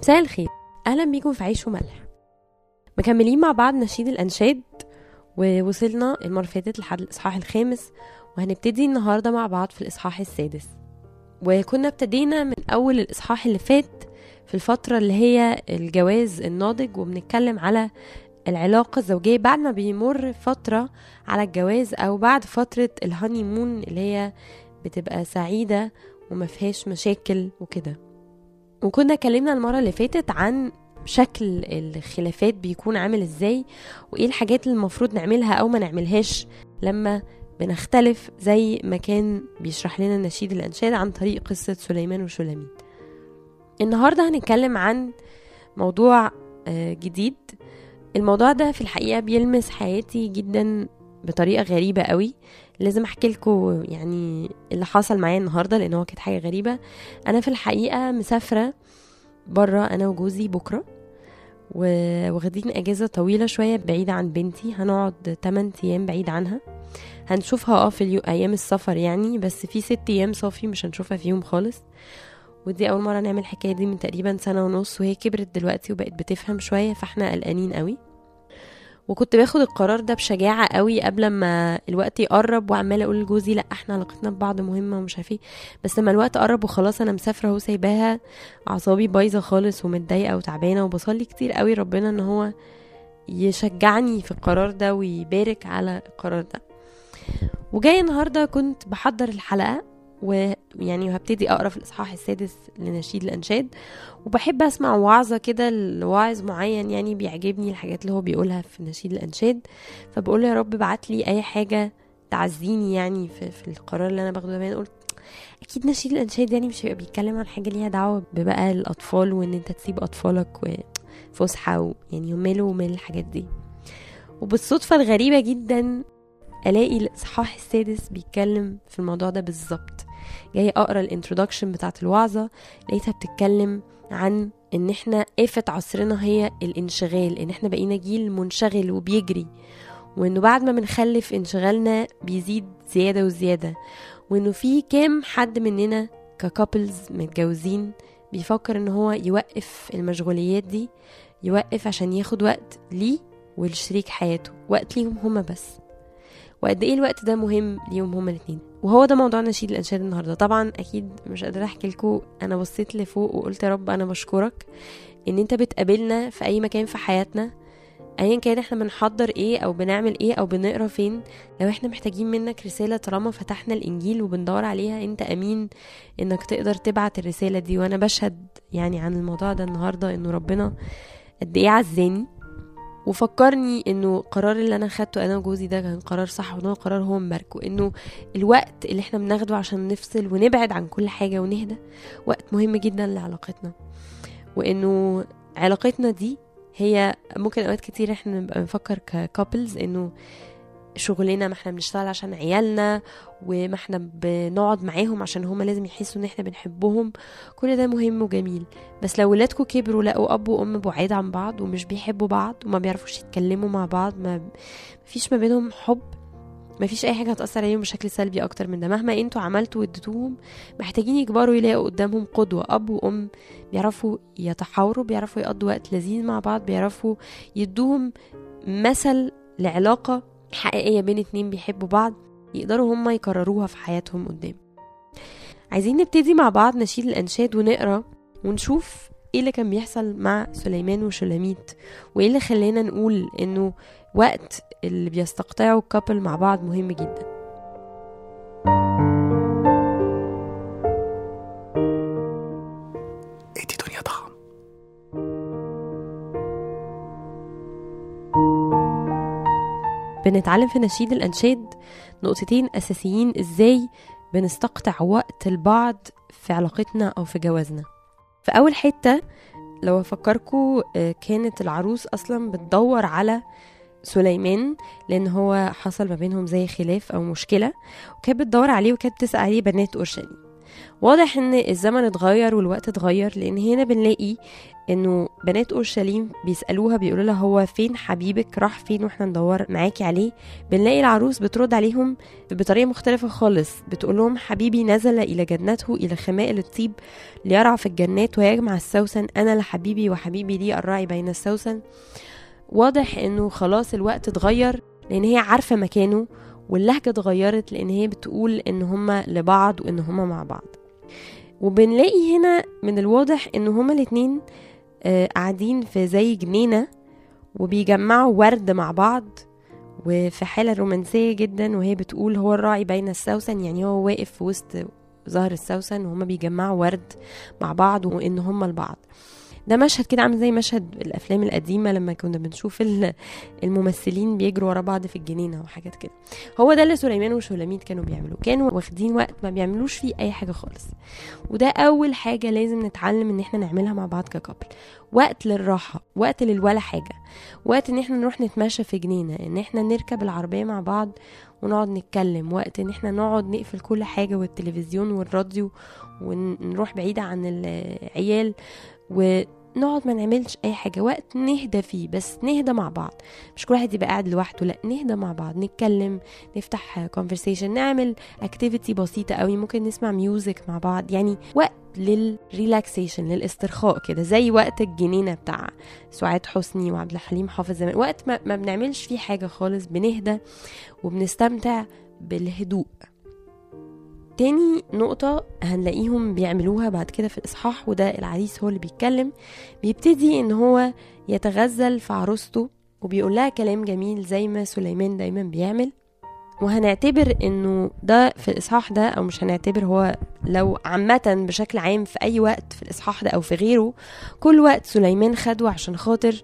مساء الخير اهلا بيكم في عيش وملح مكملين مع بعض نشيد الانشاد ووصلنا المره اللي فاتت لحد الاصحاح الخامس وهنبتدي النهارده مع بعض في الاصحاح السادس وكنا ابتدينا من اول الاصحاح اللي فات في الفتره اللي هي الجواز الناضج وبنتكلم على العلاقة الزوجية بعد ما بيمر فترة على الجواز أو بعد فترة الهاني مون اللي هي بتبقى سعيدة وما فيهاش مشاكل وكده وكنا اتكلمنا المرة اللي فاتت عن شكل الخلافات بيكون عامل ازاي وايه الحاجات اللي المفروض نعملها او ما نعملهاش لما بنختلف زي ما كان بيشرح لنا نشيد الانشاد عن طريق قصة سليمان وشلاميت النهاردة هنتكلم عن موضوع جديد الموضوع ده في الحقيقة بيلمس حياتي جدا بطريقة غريبة قوي لازم احكي لكم يعني اللي حصل معايا النهارده لان هو كانت حاجه غريبه انا في الحقيقه مسافره بره انا وجوزي بكره واخدين اجازه طويله شويه بعيده عن بنتي هنقعد 8 ايام بعيد عنها هنشوفها اه في اليو... ايام السفر يعني بس في ست ايام صافي مش هنشوفها فيهم خالص ودي اول مره نعمل الحكايه دي من تقريبا سنه ونص وهي كبرت دلوقتي وبقت بتفهم شويه فاحنا قلقانين قوي وكنت باخد القرار ده بشجاعة قوي قبل ما الوقت يقرب وعمالة اقول لجوزي لا احنا علاقتنا ببعض مهمة ومش عارفه بس لما الوقت قرب وخلاص انا مسافرة اهو سايباها اعصابي بايظة خالص ومتضايقة وتعبانة وبصلي كتير قوي ربنا ان هو يشجعني في القرار ده ويبارك على القرار ده وجاي النهارده كنت بحضر الحلقة ويعني وهبتدي اقرا في الاصحاح السادس لنشيد الانشاد وبحب اسمع وعظه كده لواعظ معين يعني بيعجبني الحاجات اللي هو بيقولها في نشيد الانشاد فبقول يا رب بعت لي اي حاجه تعزيني يعني في, في القرار اللي انا باخده ده قلت اكيد نشيد الانشاد يعني مش هيبقى بيتكلم عن حاجه ليها دعوه ببقى الاطفال وان انت تسيب اطفالك وفسحه يعني وماله ومال الحاجات دي وبالصدفه الغريبه جدا الاقي الاصحاح السادس بيتكلم في الموضوع ده بالظبط جاي اقرا الانترودكشن بتاعت الوعظه لقيتها بتتكلم عن ان احنا آفة عصرنا هي الانشغال ان احنا بقينا جيل منشغل وبيجري وانه بعد ما بنخلف انشغالنا بيزيد زياده وزياده وانه في كام حد مننا ككابلز متجوزين بيفكر ان هو يوقف المشغوليات دي يوقف عشان ياخد وقت ليه ولشريك حياته وقت ليهم هما بس وقد ايه الوقت ده مهم ليهم هما الاتنين وهو ده موضوع نشيد الانشاد النهارده طبعا اكيد مش قادره احكي لكم انا بصيت لفوق وقلت يا رب انا بشكرك ان انت بتقابلنا في اي مكان في حياتنا ايا كان احنا بنحضر ايه او بنعمل ايه او بنقرا فين لو احنا محتاجين منك رساله طالما فتحنا الانجيل وبندور عليها انت امين انك تقدر تبعت الرساله دي وانا بشهد يعني عن الموضوع ده النهارده انه ربنا قد ايه عزاني وفكرني انه القرار اللي انا خدته انا وجوزي ده كان قرار صح وان هو قرار هو مباركه انه الوقت اللي احنا بناخده عشان نفصل ونبعد عن كل حاجه ونهدى وقت مهم جدا لعلاقتنا وانه علاقتنا دي هي ممكن اوقات كتير احنا نبقى بنفكر ككابلز انه شغلنا ما احنا بنشتغل عشان عيالنا وما احنا بنقعد معاهم عشان هما لازم يحسوا ان احنا بنحبهم كل ده مهم وجميل بس لو ولادكم كبروا لقوا اب وام بعاد عن بعض ومش بيحبوا بعض وما بيعرفوش يتكلموا مع بعض ما فيش ما بينهم حب ما فيش اي حاجه هتاثر عليهم بشكل سلبي اكتر من ده مهما انتوا عملتوا واديتوهم محتاجين يكبروا يلاقوا قدامهم قدوه اب وام بيعرفوا يتحاوروا بيعرفوا يقضوا وقت لذيذ مع بعض بيعرفوا يدوهم مثل لعلاقه حقيقيه بين اتنين بيحبوا بعض يقدروا هما يكرروها في حياتهم قدام عايزين نبتدي مع بعض نشيد الانشاد ونقرا ونشوف ايه اللي كان بيحصل مع سليمان وشلاميت وايه اللي خلانا نقول انه وقت اللي بيستقطعوا الكابل مع بعض مهم جدا ادي دنيا ضخم بنتعلم في نشيد الأنشاد نقطتين أساسيين إزاي بنستقطع وقت البعض في علاقتنا أو في جوازنا في أول حتة لو أفكركم كانت العروس أصلا بتدور على سليمان لأن هو حصل ما بينهم زي خلاف أو مشكلة وكانت بتدور عليه وكانت بتسأل عليه بنات أورشليم واضح ان الزمن اتغير والوقت اتغير لان هنا بنلاقي انه بنات اورشليم بيسالوها بيقولوا لها هو فين حبيبك راح فين واحنا ندور معاكي عليه بنلاقي العروس بترد عليهم بطريقه مختلفه خالص بتقول لهم حبيبي نزل الى جنته الى خمائل الطيب ليرعى في الجنات ويجمع السوسن انا لحبيبي وحبيبي لي الراعي بين السوسن واضح انه خلاص الوقت اتغير لان هي عارفه مكانه واللهجه اتغيرت لان هي بتقول ان هما لبعض وان هما مع بعض وبنلاقي هنا من الواضح ان هما الاتنين آه، قاعدين في زي جنينة وبيجمعوا ورد مع بعض وفي حالة رومانسية جدا وهي بتقول هو الراعي بين السوسن يعني هو واقف في وسط زهر السوسن وهما بيجمعوا ورد مع بعض وان هما البعض ده مشهد كده عامل زي مشهد الافلام القديمه لما كنا بنشوف ال- الممثلين بيجروا ورا بعض في الجنينه وحاجات كده هو ده اللي سليمان وشولاميت كانوا بيعملوه كانوا واخدين وقت ما بيعملوش فيه اي حاجه خالص وده اول حاجه لازم نتعلم ان احنا نعملها مع بعض ككابل وقت للراحه وقت للولا حاجه وقت ان احنا نروح نتمشى في جنينه ان احنا نركب العربيه مع بعض ونقعد نتكلم وقت ان احنا نقعد نقفل كل حاجه والتلفزيون والراديو ونروح بعيده عن العيال ونقعد ما نعملش اي حاجه وقت نهدى فيه بس نهدى مع بعض مش كل واحد يبقى قاعد لوحده لا نهدى مع بعض نتكلم نفتح conversation نعمل اكتيفيتي بسيطه قوي ممكن نسمع ميوزك مع بعض يعني وقت للريلاكسيشن للاسترخاء كده زي وقت الجنينه بتاع سعاد حسني وعبد الحليم حافظ زمان وقت ما, ما بنعملش فيه حاجه خالص بنهدى وبنستمتع بالهدوء تاني نقطة هنلاقيهم بيعملوها بعد كده في الإصحاح وده العريس هو اللي بيتكلم بيبتدي إن هو يتغزل في عروسته وبيقول لها كلام جميل زي ما سليمان دايما بيعمل وهنعتبر انه ده في الاصحاح ده او مش هنعتبر هو لو عامة بشكل عام في اي وقت في الاصحاح ده او في غيره كل وقت سليمان خده عشان خاطر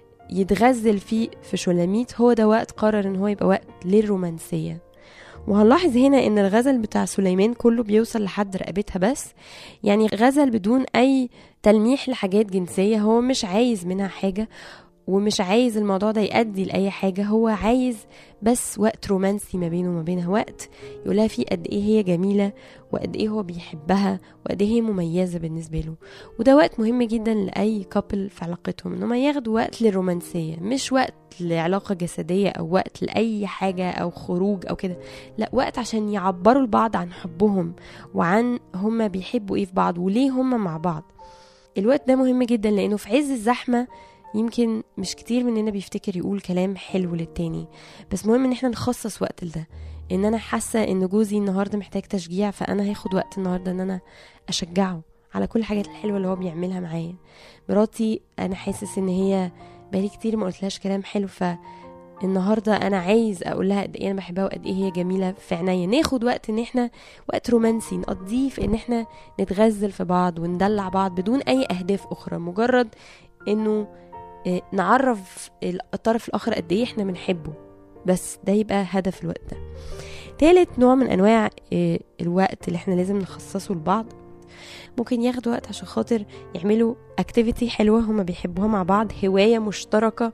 يتغزل فيه في شولاميت هو ده وقت قرر ان هو يبقى وقت للرومانسية وهنلاحظ هنا ان الغزل بتاع سليمان كله بيوصل لحد رقبتها بس يعني غزل بدون اي تلميح لحاجات جنسية هو مش عايز منها حاجة ومش عايز الموضوع ده يؤدي لأي حاجة هو عايز بس وقت رومانسي ما بينه وما بينها وقت يقولها فيه قد ايه هي جميلة وقد ايه هو بيحبها وقد ايه هي مميزة بالنسبة له وده وقت مهم جدا لأي كابل في علاقتهم انهم ياخدوا وقت للرومانسية مش وقت لعلاقة جسدية او وقت لأي حاجة او خروج او كده لا وقت عشان يعبروا لبعض عن حبهم وعن هما بيحبوا ايه في بعض وليه هما مع بعض الوقت ده مهم جدا لانه في عز الزحمه يمكن مش كتير مننا بيفتكر يقول كلام حلو للتاني بس مهم ان احنا نخصص وقت لده ان انا حاسه ان جوزي النهارده محتاج تشجيع فانا هاخد وقت النهارده ان انا اشجعه على كل الحاجات الحلوه اللي هو بيعملها معايا مراتي انا حاسس ان هي بقالي كتير ما قلتلهاش كلام حلو ف النهارده انا عايز اقول لها قد ايه انا بحبها وقد ايه هي جميله في عينيا ناخد وقت ان احنا وقت رومانسي نقضيه في ان احنا نتغزل في بعض وندلع بعض بدون اي اهداف اخرى مجرد انه آه، نعرف الطرف الاخر قد ايه احنا بنحبه بس ده يبقى هدف الوقت ده تالت نوع من انواع آه، الوقت اللي احنا لازم نخصصه لبعض ممكن ياخدوا وقت عشان خاطر يعملوا اكتيفيتي حلوه هما بيحبوها مع بعض هوايه مشتركه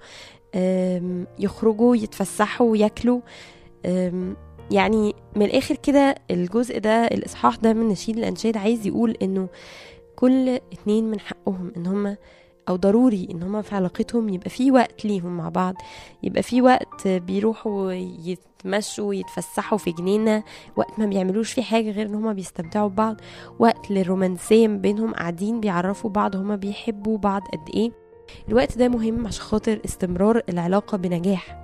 آم، يخرجوا يتفسحوا ياكلوا آم، يعني من الاخر كده الجزء ده الاصحاح ده من نشيد الانشاد عايز يقول انه كل اتنين من حقهم ان هما او ضروري ان هما في علاقتهم يبقى في وقت ليهم مع بعض يبقى في وقت بيروحوا يتمشوا يتفسحوا في جنينة وقت ما بيعملوش فيه حاجة غير ان هما بيستمتعوا ببعض وقت للرومانسية ما بينهم قاعدين بيعرفوا بعض هما بيحبوا بعض قد ايه الوقت ده مهم عشان خاطر استمرار العلاقة بنجاح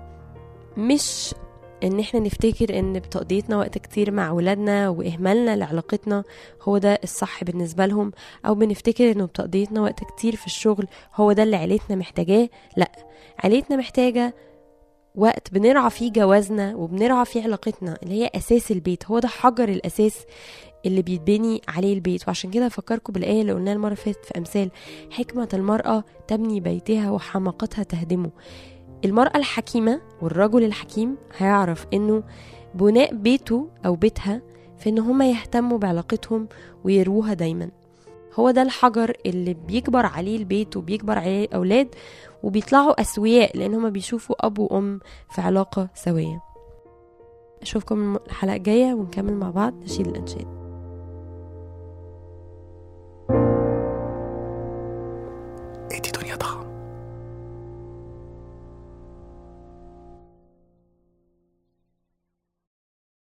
مش ان احنا نفتكر ان بتقضيتنا وقت كتير مع ولادنا واهمالنا لعلاقتنا هو ده الصح بالنسبه لهم او بنفتكر انه بتقضيتنا وقت كتير في الشغل هو ده اللي عيلتنا محتاجاه لا عيلتنا محتاجه وقت بنرعى فيه جوازنا وبنرعى فيه علاقتنا اللي هي اساس البيت هو ده حجر الاساس اللي بيتبني عليه البيت وعشان كده افكركم بالايه اللي قلناها المره اللي فاتت في امثال حكمه المراه تبني بيتها وحماقتها تهدمه المرأة الحكيمة والرجل الحكيم هيعرف انه بناء بيته او بيتها في ان هما يهتموا بعلاقتهم ويروها دايما هو ده الحجر اللي بيكبر عليه البيت وبيكبر عليه الاولاد وبيطلعوا اسوياء لان هما بيشوفوا اب وام في علاقة سوية اشوفكم الحلقة الجاية ونكمل مع بعض نشيد الانشاد